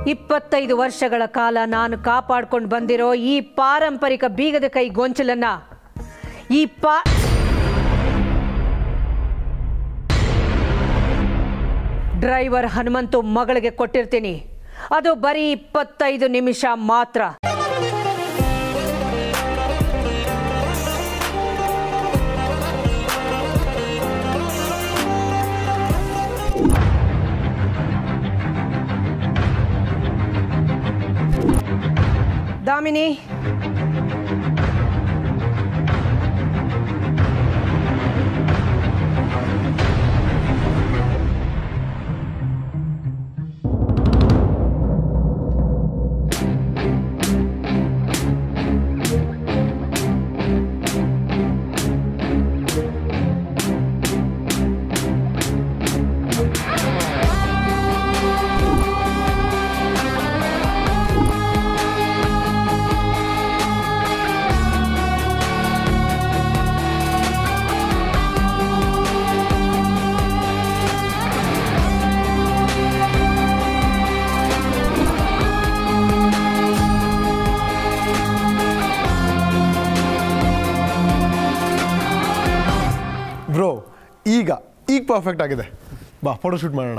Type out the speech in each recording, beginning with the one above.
ಇಪ್ಪತ್ತೈದು ವರ್ಷಗಳ ಕಾಲ ನಾನು ಕಾಪಾಡ್ಕೊಂಡು ಬಂದಿರೋ ಈ ಪಾರಂಪರಿಕ ಬೀಗದ ಕೈ ಗೊಂಚಲನ್ನ ಈ ಪಾ ಡ್ರೈವರ್ ಹನುಮಂತು ಮಗಳಿಗೆ ಕೊಟ್ಟಿರ್ತೀನಿ ಅದು ಬರೀ ಇಪ್ಪತ್ತೈದು ನಿಮಿಷ ಮಾತ್ರ ದಾಮಿನಿ ಬ್ರೋ ಈಗ ಈಗ ಪರ್ಫೆಕ್ಟ್ ಆಗಿದೆ ಬಾ ಫೋಟೋ ಶೂಟ್ ಮಾಡೋಣ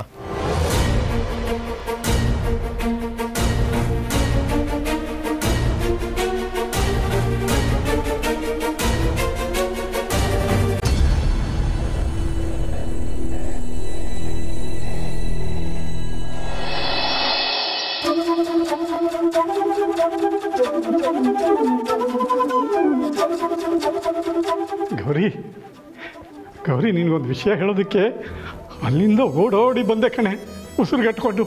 ಗೌರಿ ಗೌರಿ ನಿನಗೊಂದು ವಿಷಯ ಹೇಳೋದಕ್ಕೆ ಅಲ್ಲಿಂದ ಓಡೋಡಿ ಬಂದೆ ಕಣೆ ಉಸಿರುಗಟ್ಕೊಂಡು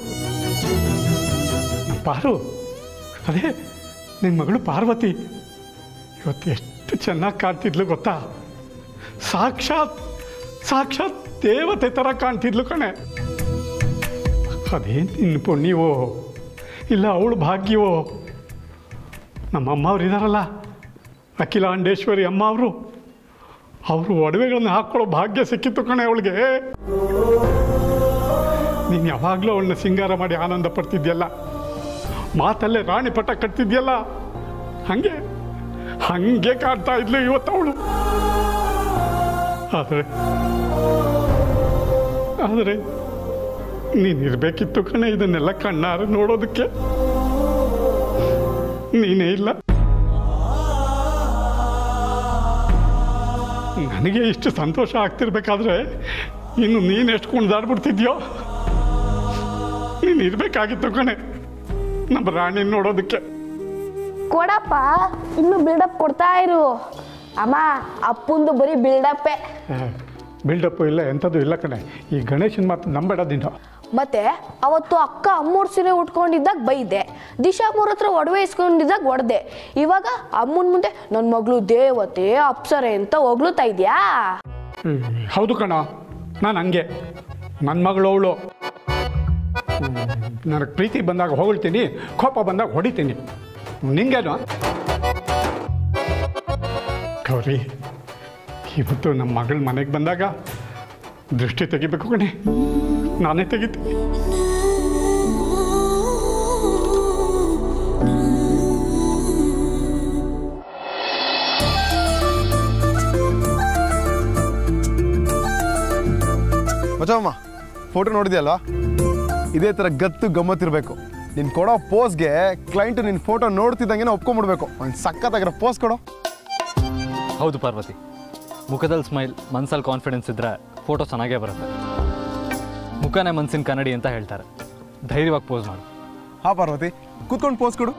ಪಾರು ಅದೇ ನಿನ್ನ ಮಗಳು ಪಾರ್ವತಿ ಇವತ್ತು ಎಷ್ಟು ಚೆನ್ನಾಗಿ ಕಾಣ್ತಿದ್ಲು ಗೊತ್ತಾ ಸಾಕ್ಷಾತ್ ಸಾಕ್ಷಾತ್ ದೇವತೆ ಥರ ಕಾಣ್ತಿದ್ಲು ಕಣೆ ಅದೇನು ನಿನ್ನ ಪುಣ್ಯವೋ ಇಲ್ಲ ಅವಳು ಭಾಗ್ಯವೋ ನಮ್ಮ ಅಮ್ಮ ಅವ್ರು ಇದ್ದಾರಲ್ಲ ಅಖಿಲಾಂಡೇಶ್ವರಿ ಅಮ್ಮ ಅವರು ಅವರು ಒಡವೆಗಳನ್ನ ಹಾಕ್ಕೊಳ್ಳೋ ಭಾಗ್ಯ ಸಿಕ್ಕಿತ್ತು ಕಣೆ ಅವಳಿಗೆ ನೀನು ಯಾವಾಗಲೂ ಅವಳನ್ನ ಸಿಂಗಾರ ಮಾಡಿ ಆನಂದ ಪಡ್ತಿದ್ಯಲ್ಲ ಮಾತಲ್ಲೇ ರಾಣಿ ಪಟ್ಟ ಕಟ್ತಿದ್ಯಲ್ಲ ಹಂಗೆ ಹಂಗೆ ಕಾಡ್ತಾ ಇದ್ಲು ಇವತ್ತು ಅವಳು ಆದರೆ ಆದರೆ ನೀನಿರ್ಬೇಕಿತ್ತು ಕಣೆ ಇದನ್ನೆಲ್ಲ ಕಣ್ಣಾರೆ ನೋಡೋದಕ್ಕೆ ನೀನೇ ಇಲ್ಲ ನನಗೆ ಇಷ್ಟು ಸಂತೋಷ ಆಗ್ತಿರ್ಬೇಕಾದ್ರೆ ಇನ್ನು ನೀನು ಎಷ್ಟು ಕುಣಿದಾಡ್ಬಿಡ್ತಿದ್ಯೋ ನೀನು ಇರಬೇಕಾಗಿತ್ತು ಕಣೆ ನಮ್ಮ ರಾಣಿ ನೋಡೋದಕ್ಕೆ ಕೊಡಪ್ಪ ಇನ್ನು ಬಿಲ್ಡಪ್ ಕೊಡ್ತಾ ಇರು ಅಮ್ಮ ಅಪ್ಪಂದು ಬರೀ ಬಿಲ್ಡಪ್ಪೇ ಬಿಲ್ಡಪ್ಪು ಇಲ್ಲ ಎಂಥದ್ದು ಇಲ್ಲ ಕಣೆ ಈ ಗಣೇಶನ ಮಾತು ನಂಬೇಡ ನೀನು ಮತ್ತೆ ಅವತ್ತು ಅಕ್ಕ ಅಮ್ಮೂರ್ ಸೀರೆ ಉಟ್ಕೊಂಡಿದ್ದಾಗ ಬೈದೆ ದಿಶಾ ಮೂರ್ ಹತ್ರ ಒಡವೆ ಇಸ್ಕೊಂಡಿದ್ದಾಗ ಹೊಡೆದೆ ಇವಾಗ ಅಮ್ಮನ ಮುಂದೆ ನನ್ನ ಮಗಳು ದೇವತೆ ಅಪ್ಸರೆ ಅಂತ ಹೊಗ್ಳುತ್ತಾ ಇದ್ಯಾ ಹ್ಮ್, ಹೌದು ಕಣ ನಾನು ಹಂಗೆ ನನ್ನ ಮಗಳು ಅವಳು ನನಗೆ ಪ್ರೀತಿ ಬಂದಾಗ ಹೊಗಳ್ತೀನಿ ಕೋಪ ಬಂದಾಗ ಹೊಡಿತೀನಿ ನಿಂಗೇನು ಗೌರಿ ಇವತ್ತು ನಮ್ಮ ಮಗಳ ಮನೆಗೆ ಬಂದಾಗ ದೃಷ್ಟಿ ತೆಗಿಬೇಕು ಕಣೆ ನಾನೇ ತೆಗಿತೀನಿ ಮಚಮ್ಮ ಫೋಟೋ ನೋಡಿದ್ಯಲ್ವಾ ಇದೇ ಥರ ಗತ್ತು ಗಮ್ಮತ್ತಿರಬೇಕು ನೀನು ಕೊಡೋ ಪೋಸ್ಗೆ ಕ್ಲೈಂಟ್ ನಿನ್ನ ಫೋಟೋ ನೋಡ್ತಿದ್ದಂಗೆ ಒಪ್ಕೊಂಡ್ಬಿಡ್ಬೇಕು ಒಂದು ಸಖತ್ತಾಗಿರೋ ಪೋಸ್ ಕೊಡೋ ಹೌದು ಪಾರ್ವತಿ ಮುಖದಲ್ಲಿ ಸ್ಮೈಲ್ ಮನ್ಸಲ್ಲಿ ಕಾನ್ಫಿಡೆನ್ಸ್ ಇದ್ದರೆ ಫೋಟೋ ಚೆನ್ನಾಗೇ ಬರುತ್ತೆ ಮುಖನೇ ಮನ್ಸಿನ ಕನ್ನಡಿ ಅಂತ ಹೇಳ್ತಾರೆ ಧೈರ್ಯವಾಗಿ ಪೋಸ್ ಮಾಡು ಹಾ ಪಾರ್ವತಿ ಕೂತ್ಕೊಂಡು ಪೋಸ್ ಕೊಡು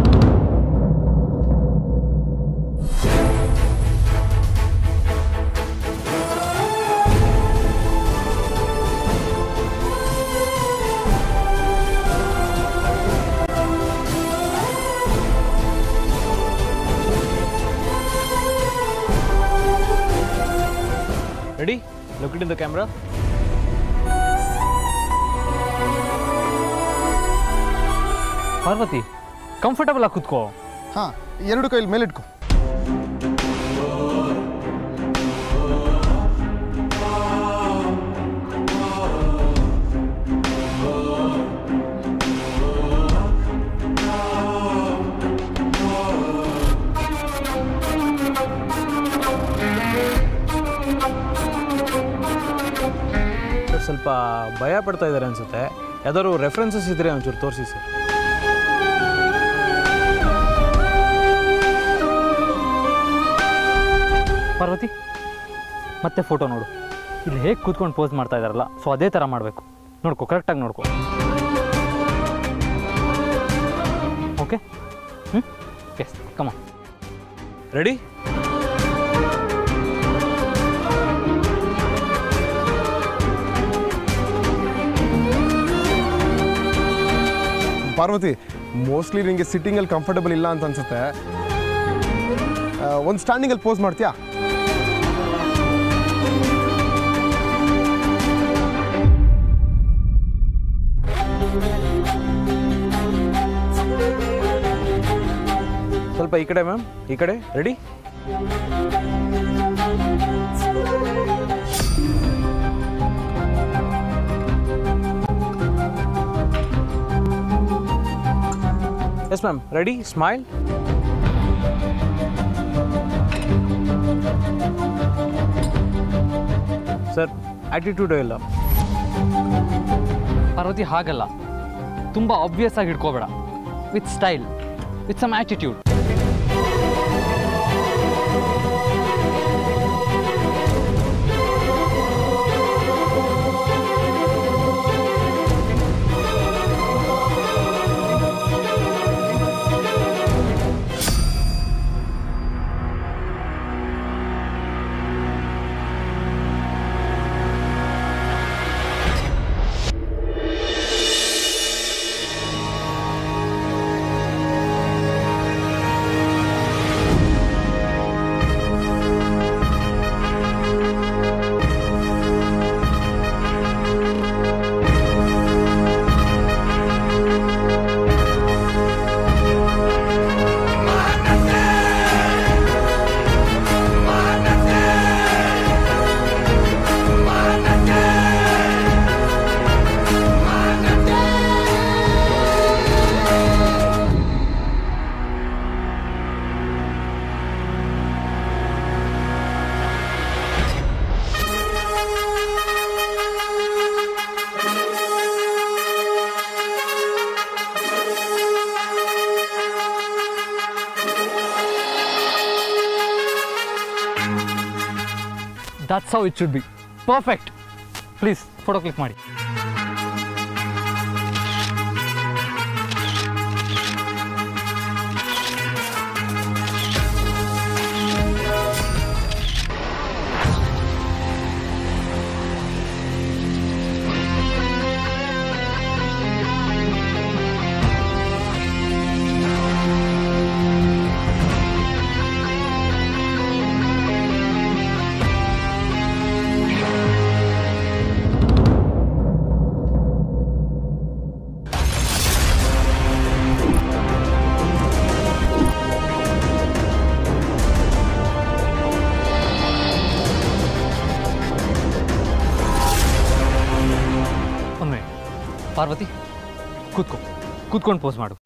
ready look in the camera Parvathi comfortable ಆಗಿ ಕೂತ್ಕೋ ಹಾಂ ಎರಡು ಕೈಲಿ ಮೇಲಿಟ್ಕೊ ಸ್ವಲ್ಪ ಭಯ ಪಡ್ತಾ ಇದ್ದಾರೆ ಅನಿಸುತ್ತೆ ಯಾವ್ದಾದ್ರು ರೆಫರೆನ್ಸಸ್ ಇದ್ದರೆ ಒಂಚೂರು ತೋರಿಸಿ ಸರ್ ಪಾರ್ವತಿ ಮತ್ತೆ ಫೋಟೋ ನೋಡು ಇಲ್ಲಿ ಹೇಗೆ ಕೂತ್ಕೊಂಡು ಪೋಸ್ ಮಾಡ್ತಾ ಇದ್ದಾರಲ್ಲ ಸೊ ಅದೇ ಥರ ಮಾಡಬೇಕು ನೋಡ್ಕೊ ಕರೆಕ್ಟಾಗಿ ನೋಡ್ಕೊ ಓಕೆ ಹ್ಞೂ ಎಸ್ ಕಮ ರೆಡಿ ಪಾರ್ವತಿ ಮೋಸ್ಟ್ಲಿ ನಿಮಗೆ ಸಿಟ್ಟಿಂಗಲ್ಲಿ ಕಂಫರ್ಟಬಲ್ ಇಲ್ಲ ಅಂತ ಅನ್ಸುತ್ತೆ ಒಂದು ಸ್ಟ್ಯಾಂಡಿಂಗಲ್ಲಿ ಪೋಸ್ ಮಾಡ್ತೀಯಾ ಸ್ವಲ್ಪ ಈ ಕಡೆ ಮ್ಯಾಮ್ ಈ ಕಡೆ ready yes ma'am ready smile sir attitude ಇಲ್ಲ ಪಾರ್ವತಿ ಹಾಗಲ್ಲ ತುಂಬ ಆಬ್ವಿಯಸ್ ಆಗಿ ಹಿಡ್ಕೋಬೇಡ with style with some attitude that's how it should be perfect please photo click ಮಾಡಿ ಒಂದು ಮಿನಿಟ್ ಪಾರ್ವತಿ ಕೂತ್ಕೋ ಕೂತ್ಕೊಂಡು ಪೋಸ್ ಮಾಡು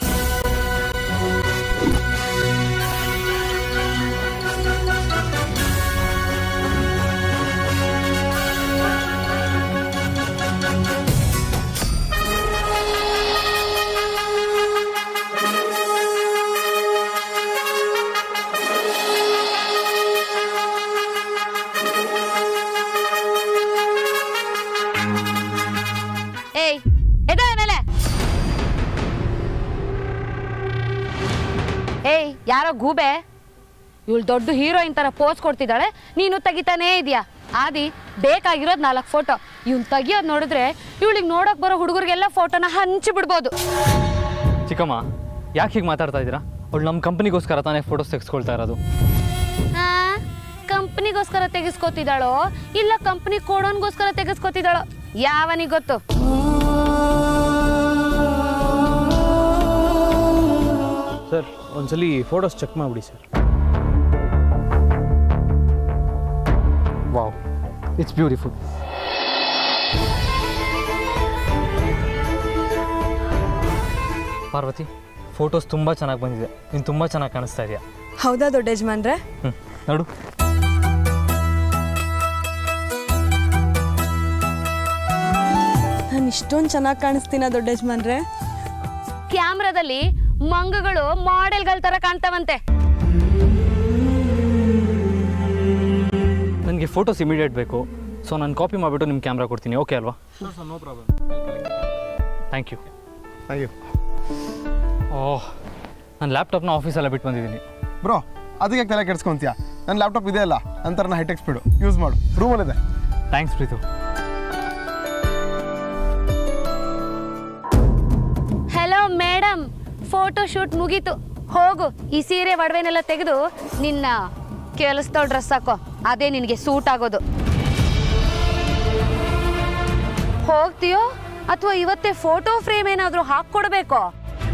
ಏಯ್ ಎದ ಮೇಲೆ ಏಯ್ ಯಾರೋ ಗೂಬೆ ಇವಳು ದೊಡ್ಡ ಹೀರೋಯಿನ್ ತರ ಪೋಸ್ ಕೊಡ್ತಿದ್ದಾಳೆ ನೀನು ತೆಗಿತಾನೇ ಇದೀಯಾ ಆದಿ ಬೇಕಾಗಿರೋದು ನಾಲ್ಕು ಫೋಟೋ ಇವ್ನು ತೆಗಿಯೋದು ನೋಡಿದ್ರೆ ಇವಳಿಗೆ ನೋಡಕ್ ಬರೋ ಹುಡುಗರಿಗೆಲ್ಲ ಫೋಟೋನ ಹಂಚಿ ಬಿಡ್ಬೋದು ಚಿಕ್ಕಮ್ಮ ಯಾಕೆ ಹೀಗೆ ಮಾತಾಡ್ತಾ ಇದ್ದೀರಾ ಅವಳು ನಮ್ಮ ಕಂಪ್ನಿಗೋಸ್ಕರ ತಾನೇ ಫೋಟೋಸ್ ತೆಗೆಸ್ಕೊಳ್ತಾ ಇರೋದು ಕಂಪ್ನಿಗೋಸ್ಕರ ತೆಗೆಸ್ಕೊತಿದ್ದಾಳೋ ಇಲ್ಲ ಕಂಪ್ನಿ ಕೊಡೋನ್ಗೋಸ್ಕರ ತೆಗೆಸ್ಕೊತಿದ್ದಾಳೋ ಯಾವನಿಗೆ ಗೊತ್ತು ಸರ್ ಒಂದ್ಸಲಿ ಫೋಟೋಸ್ ಚೆಕ್ ಮಾಡಿಬಿಡಿ sir wow it's beautiful Parvathi photos ತುಂಬ ಚೆನ್ನಾಗಿ ಬಂದಿದೆ ನೀನು ತುಂಬ ಚೆನ್ನಾಗಿ ಕಾಣಿಸ್ತಾ ಇದೆಯಾ ಹೌದಾ ದೊಡ್ಡ ಯಜಮಾನ್ರೆ ಹ್ಞೂ ನೋಡು ನಾನು ಇಷ್ಟೊಂದು ಚೆನ್ನಾಗಿ ಕಾಣಿಸ್ತೀನ ದೊಡ್ಡ ಯಜಮಾನ್ರೆ ಕ್ಯಾಮ್ರಾದಲ್ಲಿ ಮಂಗಗಳು ಮಾಡೆಲ್ಗಳ ತರ ಕಾಣ್ತಾವಂತೆ ನನಗೆ ಫೋಟೋಸ್ ಇಮಿಡಿಯೇಟ್ ಬೇಕು ಸೊ ನಾನು ಕಾಪಿ ಮಾಡಿಬಿಟ್ಟು ನಿಮ್ಮ ಕ್ಯಾಮ್ರಾ ಕೊಡ್ತೀನಿ ಓಕೆ ಅಲ್ವಾ no problem thank you thank you oh ನಾನು ಲ್ಯಾಪ್ಟಾಪ್ನ ಆಫೀಸೆಲ್ಲ ಬಿಟ್ಟು ಬಂದಿದ್ದೀನಿ ಬ್ರೋ ಅದಕ್ಕೆ ತಲೆ ಕೆಡ್ಸ್ಕೊಂತೀಯ ನನ್ನ ಲ್ಯಾಪ್ಟಾಪ್ ಇದೆ ಅಲ್ಲ ನಂತರ ಹೈಟೆಕ್ ಸ್ಪೀಡು ಯೂಸ್ ಮಾಡು ರೂಮಲ್ಲಿದೆ thanks Preethu hello madam photo shoot ಮುಗೀತು ಹೋಗು ಈ ಸೀರೆ ಒಡವೆನೆಲ್ಲ ತೆಗೆದು ನಿನ್ನ ಕೆಲಸದವ್ ಡ್ರೆಸ್ ಹಾಕೋ ಅದೇ ನಿನಗೆ ಸೂಟ್ ಆಗೋದು ಹೋಗ್ತೀಯೋ ಅಥವಾ ಇವತ್ತೇ ಫೋಟೋ ಫ್ರೇಮ್ ಏನಾದರೂ ಹಾಕ್ಕೊಡ್ಬೇಕೋ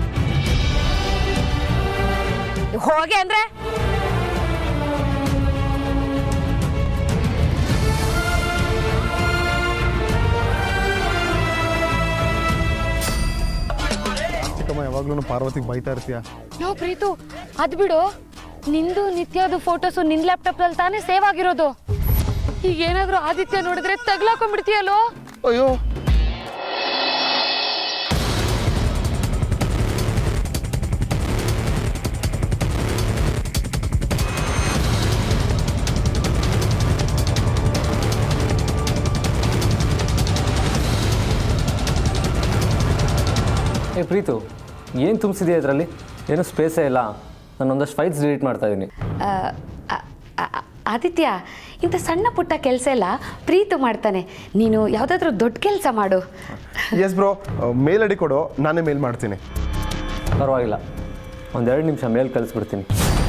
ಹೋಗಿ ಅಂದ್ರೆ ಚಿಕ್ಕಮ್ಮ ಯಾವಾಗ್ಲೂ ಪಾರ್ವತಿಗೆ ಬೈತಾ ಇರ್ತೀಯ ನೋ ಪ್ರೀತು ಅದ್ ಬಿಡು ನಿಂದು ನಿತ್ಯದು ಫೋಟೋಸು ನಿನ್ ಲ್ಯಾಪ್ಟಾಪ್ನಲ್ಲಿ ತಾನೇ ಸೇವ್ ಆಗಿರೋದು ಈಗ ಏನಾದ್ರೂ ಆದಿತ್ಯ ನೋಡಿದ್ರೆ ತಗ್ಲಾಕೊಂಡ್ಬಿಡ್ತೀಯಲ್ಲೋ ಅಯ್ಯೋ ಏ ಪ್ರೀತು ಏನು ತುಂಬಿಸಿದೆಯಾ ಇದರಲ್ಲಿ ಏನು ಸ್ಪೇಸೇ ಇಲ್ಲ ನಾನು ಒಂದಷ್ಟು ಫೈಲ್ಸ್ ಡಿಲೀಟ್ ಮಾಡ್ತಾ ಇದ್ದೀನಿ ಆ, ಆ, ಆ, ಆದಿತ್ಯ ಇಂಥ ಸಣ್ಣ ಪುಟ್ಟ ಕೆಲಸ ಎಲ್ಲ ಪ್ರೀತು ಮಾಡ್ತಾನೆ ನೀನು ಯಾವುದಾದ್ರೂ ದೊಡ್ಡ ಕೆಲಸ ಮಾಡು ಎಸ್ ಬ್ರೋ ಮೇಲ್ ಐಡಿ ಕೊಡು ನಾನೇ ಮೇಲ್ ಮಾಡ್ತೀನಿ ಪರವಾಗಿಲ್ಲ ಒಂದೆರಡು ನಿಮಿಷ ಮೇಲ್ ಕಳಿಸ್ಬಿಡ್ತೀನಿ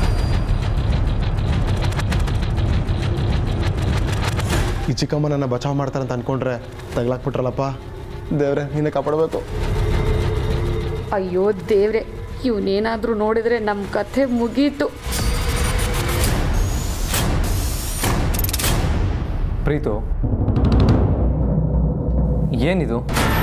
ಈ ಚಿಕ್ಕಮ್ಮ ನನ್ನ ಬಚಾವ್ ಮಾಡ್ತಾರೆ ಅಂತ ಅನ್ಕೊಂಡ್ರೆ ತಗ್ಲಾಕ್ಬಿಟ್ರಲ್ಲಪ್ಪ ದೇವ್ರೆ ನೀನೇ ಕಾಪಾಡಬೇಕು ಅಯ್ಯೋ ದೇವ್ರೆ ಇವನೇನಾದರೂ ನೋಡಿದ್ರೆ ನಮ್ಮ ಕಥೆ ಮುಗೀತು ಪ್ರೀತು ಏನಿದು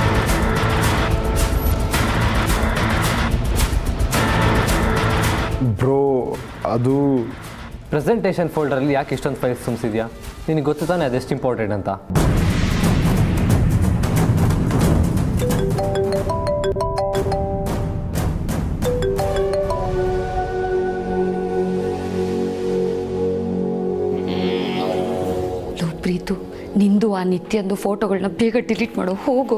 ಬ್ರೋ ಅದು ಪ್ರೆಸೆಂಟೇಷನ್ ಫೋಲ್ಡರಲ್ಲಿ ಯಾಕೆ ಇಷ್ಟೊಂದು ಫೈಲ್ಸ್ ತುಂಬಿಸಿದ್ಯಾ ನಿನಗೆ ಗೊತ್ತು ತಾನೆ ಅದೆಷ್ಟು ಇಂಪಾರ್ಟೆಂಟ್ ಅಂತ ಲೋ ಪ್ರೀತು ನಿಂದು ಆ ನಿತ್ಯಂದು ಫೋಟೋಗಳನ್ನ ಬೇಗ ಡಿಲೀಟ್ ಮಾಡು ಹೋಗು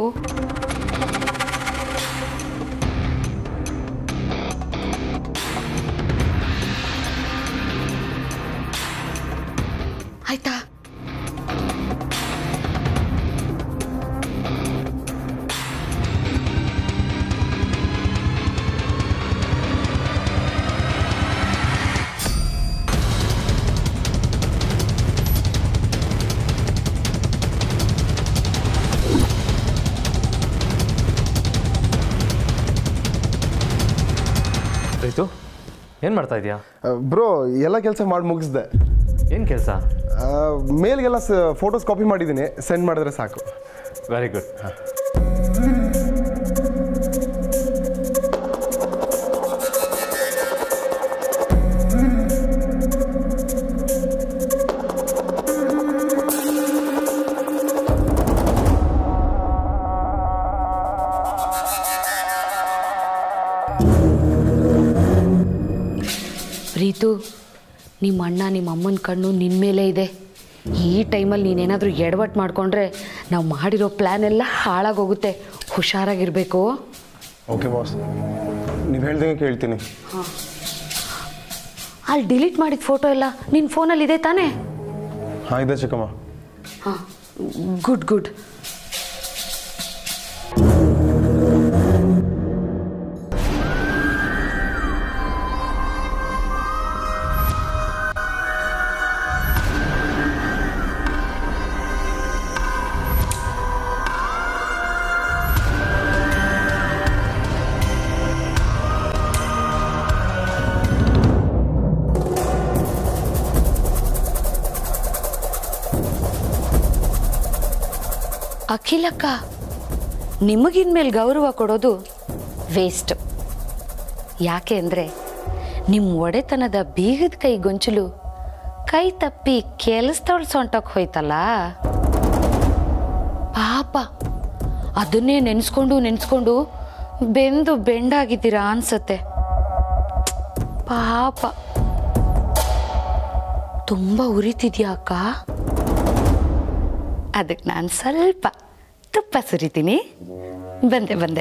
ಆಯ್ತಾ ಪ್ರೀತು ಏನು ಮಾಡ್ತಾ ಇದೀಯಾ ಬ್ರೋ ಎಲ್ಲ ಕೆಲಸ ಮಾಡಿ ಮುಗಿಸ್ದೆ ಏನು ಕೆಲಸ ಮೇಲ್ಗೆಲ್ಲ ಫೋಟೋಸ್ ಕಾಪಿ ಮಾಡಿದ್ದೀನಿ ಸೆಂಡ್ ಮಾಡಿದ್ರೆ ಸಾಕು ವೆರಿ ಗುಡ್ ಪ್ರೀತು ನಿಮ್ಮ ಅಣ್ಣ ನಿಮ್ಮ ಅಮ್ಮನ ಕಣ್ಣು ನಿನ್ನ ಮೇಲೆ ಇದೆ ಈ ಟೈಮಲ್ಲಿ ನೀನೇನಾದರೂ ಎಡವಟ್ಟು ಮಾಡಿಕೊಂಡ್ರೆ ನಾವು ಮಾಡಿರೋ ಪ್ಲ್ಯಾನ್ ಎಲ್ಲ ಹಾಳಾಗೋಗುತ್ತೆ ಹುಷಾರಾಗಿರಬೇಕು ಓಕೆ ಬಾಸ್ ನೀವು ಹೇಳ್ದಂಗೆ ಕೇಳ್ತೀನಿ ಅಲ್ಲಿ ಡಿಲೀಟ್ ಮಾಡಿದ ಫೋಟೋ ಎಲ್ಲ ನಿನ್ನ ಫೋನಲ್ಲಿ ಇದೆ ತಾನೇ ಹಾಂ ಇದೆ ಚಿಕ್ಕಮ್ಮ ಹಾಂ ಗುಡ್ ಗುಡ್ ಅಖಿಲಕ್ಕ ನಿಮಗಿನ್ಮೇಲೆ ಗೌರವ ಕೊಡೋದು ವೇಸ್ಟ್ ಯಾಕೆ ಅಂದರೆ ನಿಮ್ಮ ಒಡೆತನದ ಬೀಗದ ಕೈ ಗೊಂಚಲು ಕೈ ತಪ್ಪಿ ಕೆಲಸದವಳು ಸೊಂಟಕ್ಕೆ ಹೋಯ್ತಲ್ಲ ಪಾಪ ಅದನ್ನೇ ನೆನೆಸ್ಕೊಂಡು ನೆನೆಸ್ಕೊಂಡು ಬೆಂದು ಬೆಂಡಾಗಿದ್ದೀರಾ ಅನ್ಸತ್ತೆ ಪಾಪ ತುಂಬ ಉರಿತಿದ್ಯಾ ಅಕ್ಕ ಅದಕ್ಕೆ ನಾನು ಸ್ವಲ್ಪ ತುಪ್ಪ ಸುರಿತೀನಿ ಬಂದೆ ಬಂದೆ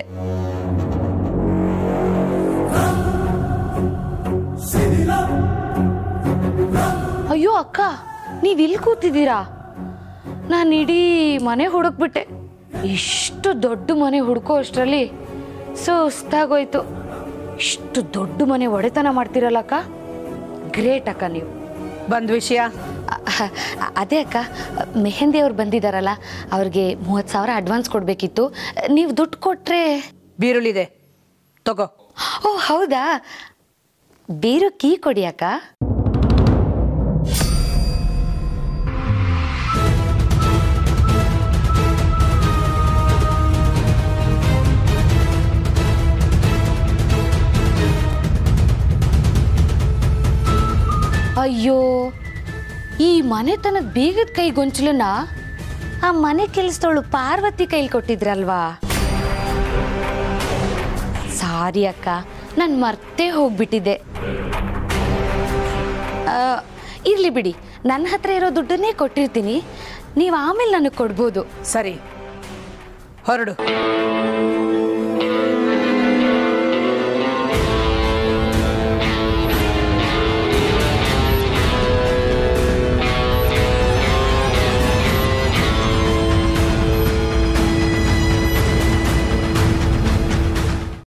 ಅಯ್ಯೋ ಅಕ್ಕ ನೀವು ಇಲ್ಲಿ ಕೂತಿದ್ದೀರಾ ನಾನು ಇಡೀ ಮನೆ ಹುಡುಕ್ಬಿಟ್ಟೆ ಇಷ್ಟು ದೊಡ್ಡ ಮನೆ ಹುಡುಕೋ ಅಷ್ಟರಲ್ಲಿ ಸುಸ್ತಾಗೋಯ್ತು ಇಷ್ಟು ದೊಡ್ಡ ಮನೆ ಒಡೆತನ ಮಾಡ್ತೀರಲ್ಲ ಅಕ್ಕ ಗ್ರೇಟ್ ಅಕ್ಕ ನೀವು ಬಂದ್ ವಿಷಯ ಅ- ಅದೇ ಅಕ್ಕ ಮೆಹಂದಿ ಅವ್ರು ಬಂದಿದ್ದಾರಲ್ಲ ಅವ್ರಿಗೆ ಮೂವತ್ತು ಸಾವಿರ ಅಡ್ವಾನ್ಸ್ ಕೊಡಬೇಕಿತ್ತು ನೀವು ದುಡ್ಡು ಕೊಟ್ಟರೆ ಬೀರುಳಿದೆ ತಗೋ ಓ ಹೌದಾ ಬೀರು ಕೀ ಕೊಡಿ ಅಕ್ಕ ಅಯ್ಯೋ ಈ ಮನೆತನದ ಬೀಗದ ಕೈ ಗೊಂಚಲನ್ನ ಆ ಮನೆ ಕೆಲಸದವಳು ಪಾರ್ವತಿ ಕೈಲಿ ಕೊಟ್ಟಿದ್ರಲ್ವಾ ಸಾರಿ ಅಕ್ಕ ನಾನು ಮರ್ತೇ ಹೋಗ್ಬಿಟ್ಟಿದ್ದೆ ಆ, ಇರ್ಲಿ ಬಿಡಿ ನನ್ನ ಹತ್ರ ಇರೋ ದುಡ್ಡನ್ನೇ ಕೊಟ್ಟಿರ್ತೀನಿ ನೀವು ಆಮೇಲೆ ನನಗೆ ಕೊಡ್ಬೋದು ಸರಿ ಹೊರಡು